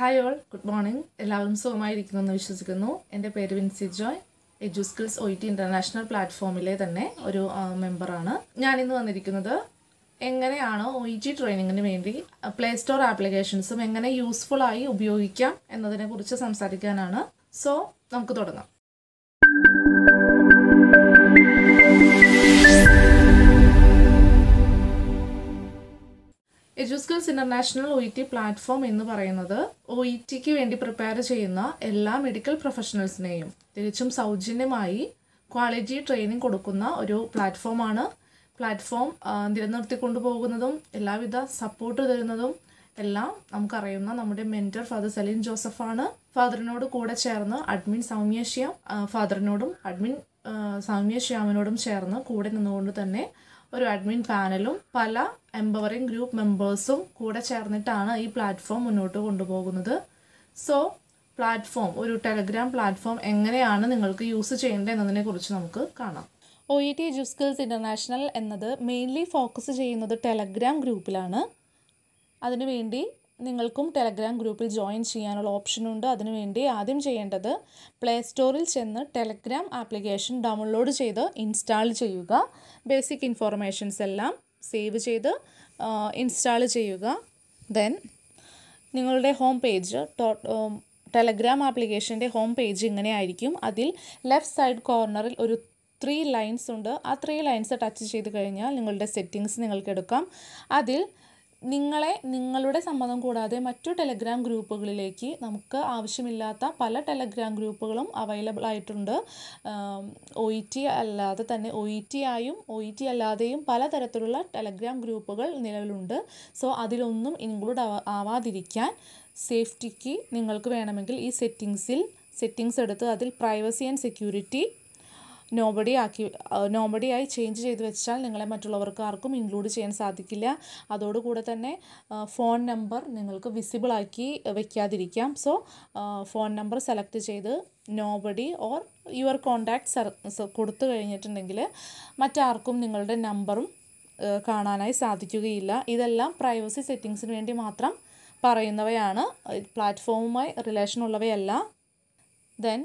hi all good morning എല്ലാവരും സുഖമായിരിക്കുന്നു എന്ന് വിശ്വസിക്കുന്നു എൻ്റെ പേര് Vincy Joy Edu Skills O T international പ്ലാറ്റ്ഫോമിലെ തന്നെ ഒരു ആ, മെമ്പറാണ് ഞാനിന്ന് വന്നിരിക്കുന്നത് എങ്ങനെയാണ് ഒ ഇ ടി ട്രെയിനിങ്ങിന് വേണ്ടി പ്ലേ സ്റ്റോർ ആപ്ലിക്കേഷൻസും എങ്ങനെ യൂസ്ഫുൾ ആയി ഉപയോഗിക്കാം എന്നതിനെ കുറിച്ച് സംസാരിക്കാനാണ് സോ നമുക്ക് തുടങ്ങാം EduSkills international O E T platform എന്ന് പറയുന്നത് ഒ ഇ ടിക്ക് വേണ്ടി പ്രിപ്പയർ ചെയ്യുന്ന എല്ലാ മെഡിക്കൽ പ്രൊഫഷണൽസിനെയും തികച്ചും സൗജന്യമായി ക്വാളിറ്റി ട്രെയിനിങ് കൊടുക്കുന്ന ഒരു പ്ലാറ്റ്ഫോമാണ് പ്ലാറ്റ്ഫോം ആ, നിലനിർത്തിക്കൊണ്ടു പോകുന്നതും എല്ലാവിധ സപ്പോർട്ട് തരുന്നതും എല്ലാം നമുക്കറിയുന്ന നമ്മുടെ മെൻറ്റർ ഫാദർ സലീം ജോസഫാണ് ഫാദറിനോട് കൂടെ ചേർന്ന് അഡ്മിൻ സൗമ്യ ശ്യാം ആ, ഫാദറിനോടും അഡ്മിൻ ആ, സൗമ്യ ശ്യാമിനോടും ചേർന്ന് കൂടെ നിന്നുകൊണ്ട് തന്നെ ഒരു അഡ്മിൻ പാനലും പല എംപവറിംഗ് ഗ്രൂപ്പ് മെമ്പേഴ്സും കൂടെ ചേർന്നിട്ടാണ് ഈ പ്ലാറ്റ്ഫോം മുന്നോട്ട് കൊണ്ടുപോകുന്നത് സോ പ്ലാറ്റ്ഫോം ഒരു ടെലഗ്രാം പ്ലാറ്റ്ഫോം എങ്ങനെയാണ് നിങ്ങൾക്ക് യൂസ് ചെയ്യേണ്ടത് എന്നതിനെ കുറിച്ച് നമുക്ക് കാണാം O E T EduSkills international എന്നത് മെയിൻലി ഫോക്കസ് ചെയ്യുന്നത് ടെലഗ്രാം ഗ്രൂപ്പിലാണ് അതിനുവേണ്ടി നിങ്ങൾക്കും ടെലഗ്രാം ഗ്രൂപ്പിൽ ജോയിൻ ചെയ്യാനുള്ള ഓപ്ഷനുണ്ട് അതിനുവേണ്ടി ആദ്യം ചെയ്യേണ്ടത് പ്ലേ സ്റ്റോറിൽ ചെന്ന് ടെലഗ്രാം ആപ്ലിക്കേഷൻ ഡൗൺലോഡ് ചെയ്ത് ഇൻസ്റ്റാൾ ചെയ്യുക ബേസിക് ഇൻഫോർമേഷൻസ് എല്ലാം സേവ് ചെയ്ത് ഇൻസ്റ്റാൾ ചെയ്യുക ദെൻ നിങ്ങളുടെ ഹോം പേജ് ടെലഗ്രാം ആപ്ലിക്കേഷൻ്റെ ഹോം പേജ് ഇങ്ങനെ ആയിരിക്കും അതിൽ ലെഫ്റ്റ് സൈഡ് കോർണറിൽ ഒരു ത്രീ ലൈൻസ് ഉണ്ട് ആ ത്രീ ലൈൻസ് ടച്ച് ചെയ്ത് കഴിഞ്ഞാൽ നിങ്ങളുടെ സെറ്റിങ്സ് നിങ്ങൾക്ക് എടുക്കാം അതിൽ നിങ്ങളെ നിങ്ങളുടെ സമ്മതം കൂടാതെ മറ്റു ടെലഗ്രാം ഗ്രൂപ്പുകളിലേക്ക് നമുക്ക് ആവശ്യമില്ലാത്ത പല ടെലഗ്രാം ഗ്രൂപ്പുകളും അവൈലബിൾ ആയിട്ടുണ്ട് ഒ ഇ ടി അല്ലാതെ തന്നെ ഒ ഇ ടി ആയും ഒ ഇ ടി അല്ലാതെയും പലതരത്തിലുള്ള ടെലഗ്രാം ഗ്രൂപ്പുകൾ നിലവിലുണ്ട് സോ അതിലൊന്നും ഇൻക്ലൂഡ് ആവാതിരിക്കാൻ സേഫ്റ്റിക്ക് നിങ്ങൾക്ക് വേണമെങ്കിൽ ഈ സെറ്റിങ്സിൽ സെറ്റിങ്സ് എടുത്ത് അതിൽ പ്രൈവസി ആൻഡ് സെക്യൂരിറ്റി നോബഡി ആക്കി നോബഡി ആയി ചേഞ്ച് ചെയ്ത് വെച്ചാൽ നിങ്ങളെ മറ്റുള്ളവർക്ക് ആർക്കും ഇൻക്ലൂഡ് ചെയ്യാൻ സാധിക്കില്ല അതോടുകൂടെ തന്നെ ഫോൺ നമ്പർ നിങ്ങൾക്ക് വിസിബിൾ ആക്കി വെക്കാതിരിക്കാം സോ ഫോൺ നമ്പർ സെലക്ട് ചെയ്ത് നോബഡി ഓർ യുവർ കോണ്ടാക്ട് കൊടുത്തു കഴിഞ്ഞിട്ടുണ്ടെങ്കിൽ മറ്റാർക്കും നിങ്ങളുടെ നമ്പറും ഏഹ് കാണാനായി സാധിക്കുകയില്ല ഇതെല്ലാം പ്രൈവസി സെറ്റിങ്സിന് വേണ്ടി മാത്രം പറയുന്നവയാണ് പ്ലാറ്റ്ഫോമുമായി റിലേഷൻ ഉള്ളവയല്ല then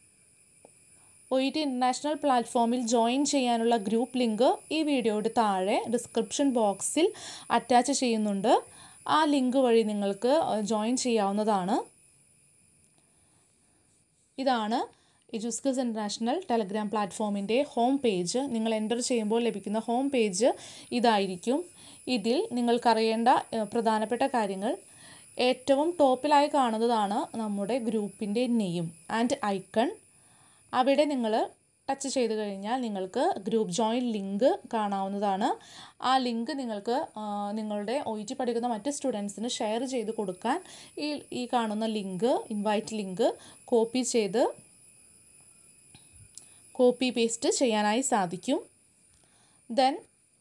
O E T international പ്ലാറ്റ്ഫോമിൽ ജോയിൻ ചെയ്യാനുള്ള ഗ്രൂപ്പ് ലിങ്ക് ഈ വീഡിയോയുടെ താഴെ ഡിസ്ക്രിപ്ഷൻ ബോക്സിൽ അറ്റാച്ച് ചെയ്യുന്നുണ്ട് ആ ലിങ്ക് വഴി നിങ്ങൾക്ക് ജോയിൻ ചെയ്യാവുന്നതാണ് ഇതാണ് എജുസ്കിൽസ് ഇൻ്റർനാഷണൽ ടെലഗ്രാം പ്ലാറ്റ്ഫോമിൻ്റെ ഹോം പേജ് നിങ്ങൾ എൻ്റർ ചെയ്യുമ്പോൾ ലഭിക്കുന്ന ഹോം പേജ് ഇതായിരിക്കും ഇതിൽ നിങ്ങൾക്കറിയേണ്ട ഏഹ്, പ്രധാനപ്പെട്ട കാര്യങ്ങൾ ഏറ്റവും ടോപ്പിലായി കാണുന്നതാണ് നമ്മുടെ ഗ്രൂപ്പിൻ്റെ നെയിം ആൻഡ് ഐക്കൺ അവിടെ നിങ്ങൾ ടച്ച് ചെയ്ത് കഴിഞ്ഞാൽ നിങ്ങൾക്ക് ഗ്രൂപ്പ് ജോയിൻ ലിങ്ക് കാണാവുന്നതാണ് ആ ലിങ്ക് നിങ്ങൾക്ക് ആ, നിങ്ങളുടെ ഒ ടി പഠിക്കുന്ന മറ്റ് സ്റ്റുഡൻസിന് ഷെയർ ചെയ്ത് കൊടുക്കാൻ ഈ ഈ കാണുന്ന ലിങ്ക് ഇൻവൈറ്റ് ലിങ്ക് കോപ്പി ചെയ്ത് കോപ്പി പേസ്റ്റ് ചെയ്യാനായി സാധിക്കും ദെൻ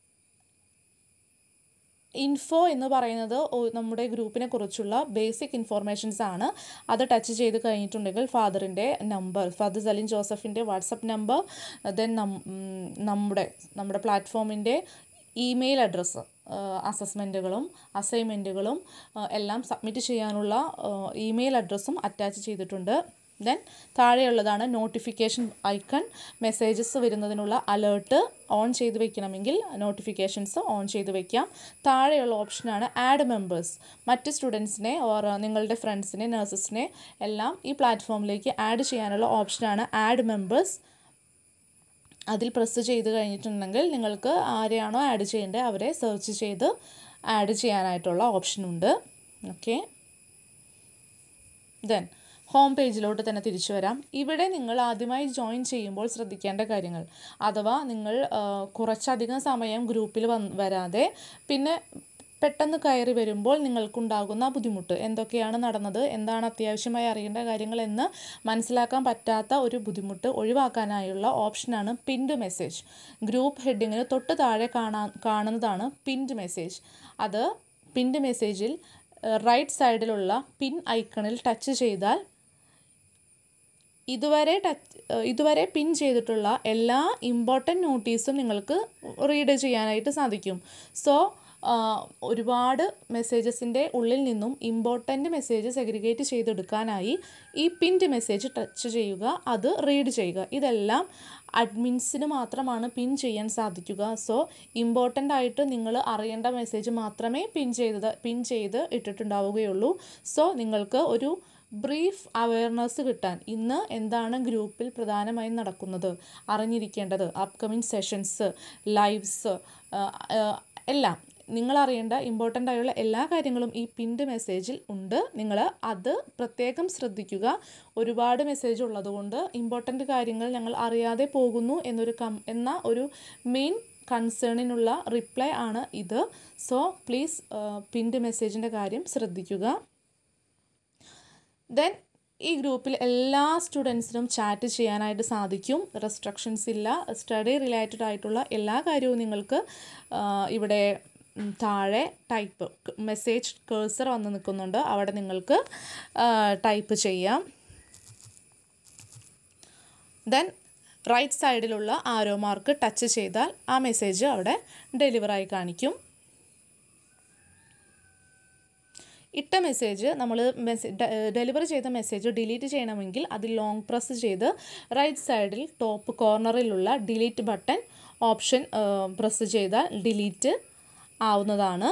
ഇൻഫോ എന്ന് പറയുന്നത് ഒ- നമ്മുടെ ഗ്രൂപ്പിനെ കുറിച്ചുള്ള ബേസിക് ഇൻഫോർമേഷൻസ് ആണ് അത് ടച്ച് ചെയ്ത് കഴിഞ്ഞിട്ടുണ്ടെങ്കിൽ ഫാദറിൻ്റെ നമ്പർ ഫാദർ സലീം ജോസഫിൻ്റെ വാട്സപ്പ് നമ്പർ ദെൻ നമ്മുടെ നമ്മുടെ പ്ലാറ്റ്ഫോമിൻ്റെ ഇമെയിൽ അഡ്രസ്സ് അസസ്മെൻറ്റുകളും അസൈൻമെൻറ്റുകളും എല്ലാം സബ്മിറ്റ് ചെയ്യാനുള്ള ഇമെയിൽ അഡ്രസ്സും അറ്റാച്ച് ചെയ്തിട്ടുണ്ട് ദെൻ താഴെയുള്ളതാണ് നോട്ടിഫിക്കേഷൻ ഐക്കൺ മെസ്സേജസ് വരുന്നതിനുള്ള അലേർട്ട് ഓൺ ചെയ്ത് വെക്കണമെങ്കിൽ നോട്ടിഫിക്കേഷൻസ് ഓൺ ചെയ്ത് വെക്കാം താഴെയുള്ള ഓപ്ഷനാണ് ആഡ് മെമ്പേഴ്സ് മറ്റ് സ്റ്റുഡൻസിനെ ഓർ നിങ്ങളുടെ ഫ്രണ്ട്സിനെ നഴ്സസിനെ എല്ലാം ഈ പ്ലാറ്റ്ഫോമിലേക്ക് ആഡ് ചെയ്യാനുള്ള ഓപ്ഷനാണ് ആഡ് മെമ്പേഴ്സ് അതിൽ പ്രസ് ചെയ്ത് കഴിഞ്ഞിട്ടുണ്ടെങ്കിൽ നിങ്ങൾക്ക് ആരെയാണോ ആഡ് ചെയ്യേണ്ടത് അവരെ സെർച്ച് ചെയ്ത് ആഡ് ചെയ്യാനായിട്ടുള്ള ഓപ്ഷനുണ്ട് ഓക്കെ ദെൻ ഹോം പേജിലോട്ട് തന്നെ തിരിച്ചു വരാം ഇവിടെ നിങ്ങൾ ആദ്യമായി ജോയിൻ ചെയ്യുമ്പോൾ ശ്രദ്ധിക്കേണ്ട കാര്യങ്ങൾ അഥവാ നിങ്ങൾ ആ, കുറച്ചധികം സമയം ഗ്രൂപ്പിൽ വന്ന് വരാതെ പിന്നെ പെട്ടെന്ന് കയറി വരുമ്പോൾ നിങ്ങൾക്കുണ്ടാകുന്ന ബുദ്ധിമുട്ട് എന്തൊക്കെയാണ് നടന്നത് എന്താണ് അത്യാവശ്യമായി അറിയേണ്ട കാര്യങ്ങൾ എന്ന് മനസ്സിലാക്കാൻ പറ്റാത്ത ഒരു ബുദ്ധിമുട്ട് ഒഴിവാക്കാനായുള്ള ഓപ്ഷനാണ് പിൻഡ് മെസ്സേജ് ഗ്രൂപ്പ് ഹെഡിങ്ങിന് തൊട്ട് താഴെ കാണാൻ കാണുന്നതാണ് പിൻഡ് മെസ്സേജ് അത് പിൻഡ് മെസ്സേജിൽ റൈറ്റ് സൈഡിലുള്ള പിൻ ഐക്കണിൽ ടച്ച് ചെയ്താൽ ഇതുവരെ ടച്ച് ഇതുവരെ പിൻ ചെയ്തിട്ടുള്ള എല്ലാ ഇമ്പോർട്ടൻറ്റ് നോട്ടീസും നിങ്ങൾക്ക് റീഡ് ചെയ്യാനായിട്ട് സാധിക്കും സോ ആ, ഒരുപാട് മെസ്സേജസിൻ്റെ ഉള്ളിൽ നിന്നും ഇമ്പോർട്ടൻ്റ് മെസ്സേജ് സെഗ്രിഗേറ്റ് ചെയ്തെടുക്കാനായി ഈ പിൻഡ് മെസ്സേജ് ടച്ച് ചെയ്യുക അത് റീഡ് ചെയ്യുക ഇതെല്ലാം അഡ്മിൻസിന് മാത്രമാണ് പിൻ ചെയ്യാൻ സാധിക്കുക സോ ഇമ്പോർട്ടൻ്റ് ആയിട്ട് നിങ്ങൾ അറിയേണ്ട മെസ്സേജ് മാത്രമേ പിൻ ചെയ്തത് പിൻ ചെയ്ത് ഇട്ടിട്ടുണ്ടാവുകയുള്ളൂ സോ നിങ്ങൾക്ക് ഒരു ബ്രീഫ് അവയർനെസ് കിട്ടാൻ ഇന്ന് എന്താണ് ഗ്രൂപ്പിൽ പ്രധാനമായും നടക്കുന്നത് അറിഞ്ഞിരിക്കേണ്ടത് അപ്കമിങ് സെഷൻസ് ലൈവ്സ് എല്ലാം നിങ്ങൾ അറിയേണ്ട ഇമ്പോർട്ടൻ്റ് ആയുള്ള എല്ലാ കാര്യങ്ങളും ഈ പിൻഡ് മെസ്സേജിൽ ഉണ്ട് നിങ്ങൾ അത് പ്രത്യേകം ശ്രദ്ധിക്കുക ഒരുപാട് മെസ്സേജ് ഉള്ളതുകൊണ്ട് ഇമ്പോർട്ടൻ്റ് കാര്യങ്ങൾ ഞങ്ങൾ അറിയാതെ പോകുന്നു എന്നൊരു കം എന്ന ഒരു മെയിൻ കൺസേണിനുള്ള റിപ്ലൈ ആണ് ഇത് സോ പ്ലീസ് പിൻഡ് മെസ്സേജിൻ്റെ കാര്യം ശ്രദ്ധിക്കുക ദെൻ ഈ ഗ്രൂപ്പിൽ എല്ലാ സ്റ്റുഡൻസിനും ചാറ്റ് ചെയ്യാനായിട്ട് സാധിക്കും റെസ്ട്രിക്ഷൻസ് ഇല്ല സ്റ്റഡി റിലേറ്റഡ് ആയിട്ടുള്ള എല്ലാ കാര്യവും നിങ്ങൾക്ക് ആ, ഇവിടെ ഉം, താഴെ ടൈപ്പ് മെസ്സേജ് കേഴ്സർ വന്ന് നിൽക്കുന്നുണ്ട് അവിടെ നിങ്ങൾക്ക് ടൈപ്പ് ചെയ്യാം ദെൻ റൈറ്റ് സൈഡിലുള്ള ആരോ മാർക്ക് ടച്ച് ചെയ്താൽ ആ മെസ്സേജ് അവിടെ ഡെലിവറായി കാണിക്കും ഇട്ട മെസ്സേജ് നമ്മൾ ഡെലിവർ ചെയ്ത മെസ്സേജ് ഡിലീറ്റ് ചെയ്യണമെങ്കിൽ അത് ലോങ് പ്രസ് ചെയ്ത് റൈറ്റ് സൈഡിൽ ടോപ്പ് കോർണറിലുള്ള ഡിലീറ്റ് ബട്ടൺ ഓപ്ഷൻ പ്രസ് ചെയ്താൽ ഡിലീറ്റ് ആവുന്നതാണ്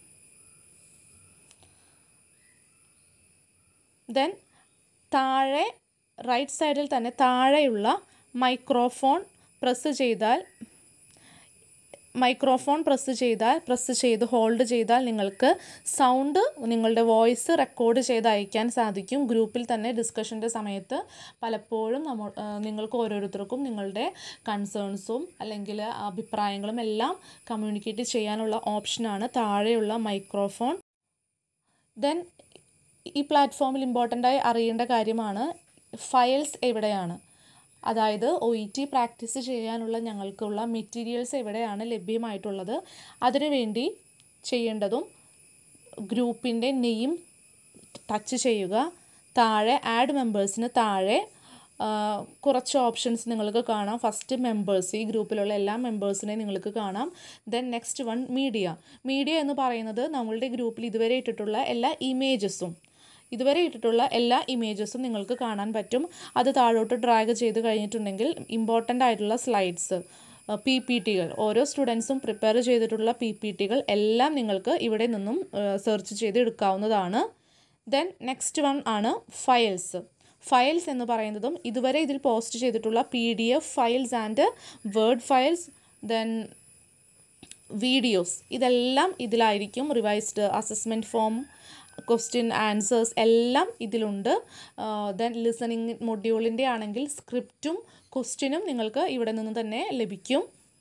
ദെൻ താഴെ റൈറ്റ് സൈഡിൽ തന്നെ താഴെയുള്ള മൈക്രോഫോൺ പ്രസ് ചെയ്താൽ മൈക്രോഫോൺ പ്രസ് ചെയ്താൽ പ്രസ് ചെയ്ത് ഹോൾഡ് ചെയ്താൽ നിങ്ങൾക്ക് സൗണ്ട് നിങ്ങളുടെ വോയിസ് റെക്കോർഡ് ചെയ്ത് അയക്കാൻ സാധിക്കും ഗ്രൂപ്പിൽ തന്നെ ഡിസ്കഷൻ്റെ സമയത്ത് പലപ്പോഴും നമ്മൾ ആ, നിങ്ങൾക്ക് ഓരോരുത്തർക്കും നിങ്ങളുടെ കൺസേൺസും അല്ലെങ്കിൽ അഭിപ്രായങ്ങളും എല്ലാം കമ്മ്യൂണിക്കേറ്റ് ചെയ്യാനുള്ള ഓപ്ഷനാണ് താഴെയുള്ള മൈക്രോഫോൺ ദെൻ ഈ പ്ലാറ്റ്ഫോമിൽ ഇമ്പോർട്ടൻ്റ് ആയി അറിയേണ്ട കാര്യമാണ് ഫയൽസ് എവിടെയാണ് അതായത് ഒ ഇ ടി പ്രാക്ടീസ് ചെയ്യാനുള്ള ഞങ്ങൾക്കുള്ള മെറ്റീരിയൽസ് എവിടെയാണ് ലഭ്യമായിട്ടുള്ളത് അതിനുവേണ്ടി ചെയ്യേണ്ടതും ഗ്രൂപ്പിൻ്റെ നെയിം ടച്ച് ചെയ്യുക താഴെ ആഡ് മെമ്പേഴ്സിന് താഴെ ആ, കുറച്ച് ഓപ്ഷൻസ് നിങ്ങൾക്ക് കാണാം ഫസ്റ്റ് മെമ്പേഴ്സ് ഈ ഗ്രൂപ്പിലുള്ള എല്ലാ മെമ്പേഴ്സിനെയും നിങ്ങൾക്ക് കാണാം then next one media media എന്ന് പറയുന്നത് നമ്മളുടെ ഗ്രൂപ്പിൽ ഇതുവരെ ഇട്ടിട്ടുള്ള എല്ലാ ഇമേജസും ഇതുവരെ ഇട്ടിട്ടുള്ള എല്ലാ ഇമേജസും നിങ്ങൾക്ക് കാണാൻ പറ്റും അത് താഴോട്ട് ഡ്രാഗ് ചെയ്ത് കഴിഞ്ഞിട്ടുണ്ടെങ്കിൽ ഇമ്പോർട്ടൻ്റ് ആയിട്ടുള്ള സ്ലൈഡ്സ് പി പി ടികൾ ഓരോ സ്റ്റുഡൻസും പ്രിപ്പയർ ചെയ്തിട്ടുള്ള പി പി ടികൾ എല്ലാം നിങ്ങൾക്ക് ഇവിടെ നിന്നും സെർച്ച് ചെയ്ത് എടുക്കാവുന്നതാണ് ദെൻ നെക്സ്റ്റ് വൺ ആണ് ഫയൽസ് ഫയൽസ് എന്ന് പറയുന്നതും ഇതുവരെ ഇതിൽ പോസ്റ്റ് ചെയ്തിട്ടുള്ള P D F files and word files then videos ഇതെല്ലാം ഇതിലായിരിക്കും revised assessment form question answers എല്ലാം ഇതിലുണ്ട് ദെൻ ലിസണിങ് മൊഡ്യൂളിൻ്റെ ആണെങ്കിൽ സ്ക്രിപ്റ്റും ക്വസ്റ്റ്യനും നിങ്ങൾക്ക് ഇവിടെ നിന്ന് തന്നെ ലഭിക്കും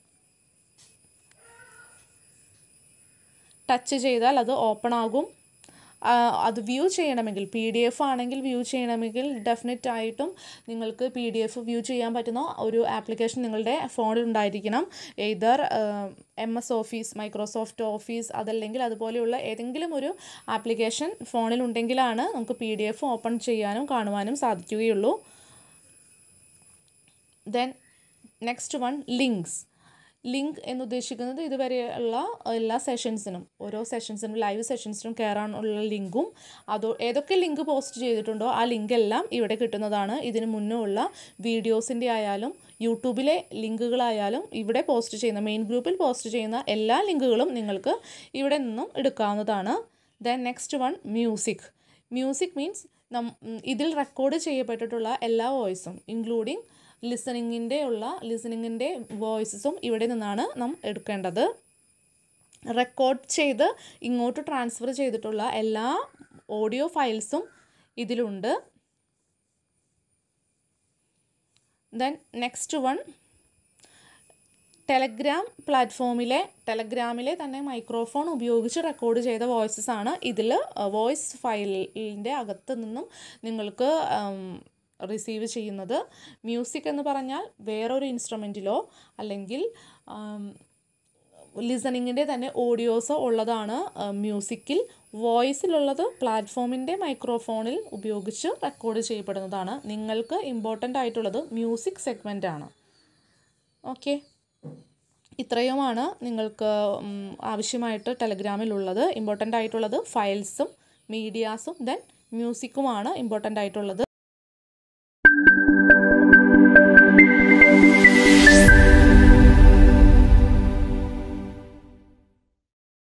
ടച്ച് ചെയ്താൽ അത് ഓപ്പൺ ആകും ആ, അത് വ്യൂ ചെയ്യണമെങ്കിൽ പി ഡി എഫ് ആണെങ്കിൽ വ്യൂ ചെയ്യണമെങ്കിൽ ഡെഫിനറ്റ് ആയിട്ടും നിങ്ങൾക്ക് പി ഡി എഫ് വ്യൂ ചെയ്യാൻ പറ്റുന്ന ഒരു ആപ്ലിക്കേഷൻ നിങ്ങളുടെ ഫോണിൽ ഉണ്ടായിരിക്കണം either M S Office Microsoft Office അതല്ലെങ്കിൽ അതുപോലെയുള്ള ഏതെങ്കിലും ഒരു ആപ്ലിക്കേഷൻ ഫോണിൽ ഉണ്ടെങ്കിലാണ് നമുക്ക് പി ഡി എഫ് ഓപ്പൺ ചെയ്യാനും കാണുവാനും സാധിക്കുകയുള്ളൂ then next one links link എന്ന് ഉദ്ദേശിക്കുന്നത് ഇതുവരെയുള്ള എല്ലാ സെഷൻസിനും ഓരോ സെഷൻസിനും ലൈവ് സെഷൻസിനും കയറാനുള്ള ലിങ്കും അതോ ഏതൊക്കെ ലിങ്ക് പോസ്റ്റ് ചെയ്തിട്ടുണ്ടോ ആ ലിങ്ക് എല്ലാം ഇവിടെ കിട്ടുന്നതാണ് ഇതിന് മുന്നേ ഉള്ള വീഡിയോസിൻ്റെ ആയാലും യൂട്യൂബിലെ ലിങ്കുകളായാലും ഇവിടെ പോസ്റ്റ് ചെയ്യുന്ന മെയിൻ ഗ്രൂപ്പിൽ പോസ്റ്റ് ചെയ്യുന്ന എല്ലാ ലിങ്കുകളും നിങ്ങൾക്ക് ഇവിടെ നിന്നും എടുക്കാവുന്നതാണ് then next one music music means നം ഇതിൽ റെക്കോർഡ് ചെയ്യപ്പെട്ടിട്ടുള്ള എല്ലാ വോയിസും ഇൻക്ലൂഡിങ് ലിസണിങ്ങിൻ്റെ ഉള്ള ലിസണിങ്ങിൻ്റെ വോയിസസും ഇവിടെ നിന്നാണ് നാം എടുക്കേണ്ടത് റെക്കോർഡ് ചെയ്ത് ഇങ്ങോട്ട് ട്രാൻസ്ഫർ ചെയ്തിട്ടുള്ള എല്ലാ ഓഡിയോ ഫയൽസും ഇതിലുണ്ട് ദെൻ നെക്സ്റ്റ് വൺ ടെലഗ്രാം പ്ലാറ്റ്ഫോമിലെ ടെലഗ്രാമിലെ തന്നെ മൈക്രോഫോൺ ഉപയോഗിച്ച് റെക്കോർഡ് ചെയ്ത വോയിസസ് ആണ് ഇതിൽ വോയിസ് ഫയലിൻ്റെ അകത്ത് നിന്നും നിങ്ങൾക്ക് റിസീവ് ചെയ്യുന്നത് മ്യൂസിക് എന്ന് പറഞ്ഞാൽ വേറൊരു ഇൻസ്ട്രുമെൻറ്റിലോ അല്ലെങ്കിൽ ലിസണിങ്ങിൻ്റെ തന്നെ ഓഡിയോസോ ഉള്ളതാണ് മ്യൂസിക്കിൽ വോയിസിലുള്ളത് പ്ലാറ്റ്ഫോമിൻ്റെ മൈക്രോഫോണിൽ ഉപയോഗിച്ച് റെക്കോർഡ് ചെയ്യപ്പെടുന്നതാണ് നിങ്ങൾക്ക് ഇമ്പോർട്ടൻ്റ് ആയിട്ടുള്ളത് മ്യൂസിക് സെഗ്മെൻ്റ് ആണ് ഓക്കെ ഇത്രയുമാണ് നിങ്ങൾക്ക് ഉം, ആവശ്യമായിട്ട് ടെലഗ്രാമിലുള്ളത് ഇമ്പോർട്ടൻ്റ് ആയിട്ടുള്ളത് ഫയൽസും മീഡിയാസും ദെൻ മ്യൂസിക്കുമാണ് ഇമ്പോർട്ടൻ്റ് ആയിട്ടുള്ളത്